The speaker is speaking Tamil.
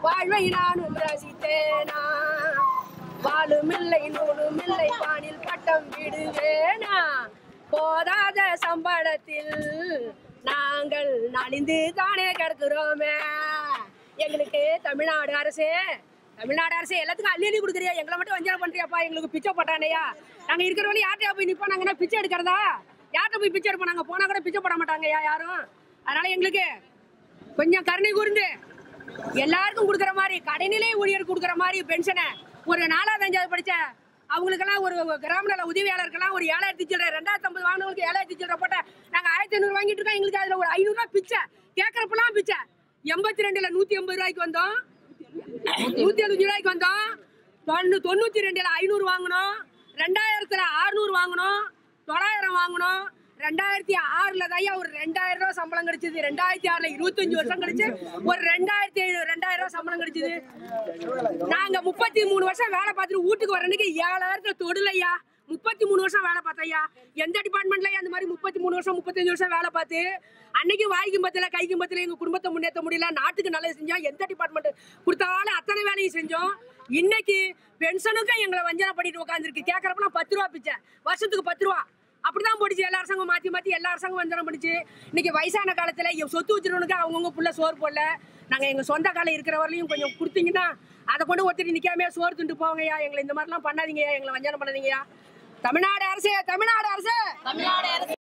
வாழ்வை நானும் ரசித்தேனா வாழுமில்லை நூலுமில்லை வானில் பட்டம் விடுவேனா போதாத சம்பளத்தில் நாங்கள் நலிந்து தானே கிடக்குறோமே எங்களுக்கு தமிழ்நாடு அரசு தமிழ்நாடு அரசு எல்லாத்துக்கும் அள்ளி அள்ளி கொடுக்குறியா எங்களை மட்டும் வஞ்சனை பண்றியாப்பா எங்களுக்கு பிச்சை போட்டானையா நாங்க இருக்கிறவங்க யார்கிட்டயா போய் நிப்போம் நாங்கன்னா பிச்சை எடுக்கிறதா யார்கிட்ட போய் பிச்சை எடுப்போம் நாங்க போனா கூட பிச்சை போட மாட்டாங்கய்யா யாரும் அதனால எங்களுக்கு கொஞ்சம் கருணை கூர்ந்து எல்லாருக்கும் கொடுக்குற மாதிரி கடைநிலை ஊழியர் கொடுக்குற மாதிரி பென்ஷனை ஒரு நாலாவது அஞ்சாவது படிச்ச அவங்களுக்கெல்லாம் ஒரு கிராம நல உதவியாளருக்கெல்லாம் ஒரு ஏழாயிரத்தி சில்லற ரெண்டாயிரத்தி ஐம்பது வாங்கினவங்களுக்கு ஏழாயிரத்தி சில்லற போட்ட நாங்க ஆயிரத்தி ஐநூறு வாங்கிட்டு இருக்கோம் எங்களுக்கு அதுல ஒரு ஐநூறுரூவா பிச்சை கேட்கறப்பெல்லாம் பிச்சை எண்பத்தி ரெண்டுல நூத்தி எண்பது ரூபாய்க்கு வந்தோம் நூத்தி எழுபது ரூபாய்க்கு வந்தோம் தொண்ணூ தொண்ணூத்தி ரெண்டுல ஐநூறு வாங்கினோம் ரெண்டாயிரத்துல ஆறுநூறு வாங்கினோம் தொள்ளாயிரம் வாங்கினோம் ரெண்டாயிரத்தி ஆறுல தான் ஒரு ரெண்டாயிரம் ரூபாய் சம்பளம் கிடைச்சது ரெண்டாயிரத்தி ஆறுல இருபத்தஞ்சு வருஷம் கழிச்சு ஒரு ரெண்டாயிரத்தி ஐநூறு ரெண்டாயிரம் ரூபாய் சம்பளம் கிடைச்சது நாங்க முப்பத்தி மூணு வருஷம் வேலை பார்த்துட்டு வீட்டுக்கு வரணுக்கு ஏழாயிரத்துல தொடுலையா முப்பத்தி மூணு வருஷம் வேலை பார்த்தையா எந்த டிபார்ட்மெண்ட்லயும் அந்த மாதிரி முப்பத்தி மூணு வருஷம் முப்பத்தஞ்சு வருஷம் வேலை பார்த்து அன்னைக்கு வாய்க்கும் பத்தில கைக்கும் பத்தில எங்க குடும்பத்தை முன்னேற்ற முடியல நாட்டுக்கு நல்லது செஞ்சோம் எந்த டிபார்ட்மெண்ட் கொடுத்தாலும் அத்தனை வேலையும் செஞ்சோம் இன்னைக்கு பென்ஷனுக்கும் எங்களை வஞ்சனை பண்ணிட்டு உட்காந்துருக்கு கேட்கறப்பலாம் பத்து ரூபா பிச்சை வருஷத்துக்கு பத்து ரூபா அப்படிதான் போட்டுச்சு எல்லா அரசாங்கம் மாத்தி மாத்தி எல்லா அரசாங்கம் வஞ்சனம் பண்ணிச்சு இன்னைக்கு வயசான காலத்துல என் சொத்து வச்சிருவனுக்கு அவங்கவுங்க புள்ள சோறு போடல நாங்க எங்க சொந்த காலம் இருக்கிற வரலையும் கொஞ்சம் கொடுத்தீங்கன்னா அதை கொண்டு ஒருத்தர் நிக்காம சோறு திண்டு போங்கய்யா எங்களை இந்த மாதிரிலாம் பண்ணாதீங்கய்யா எங்களை வஞ்சனம் பண்ணாதீங்கய்யா தமிழ்நாடு அரசு தமிழ்நாடு அரசு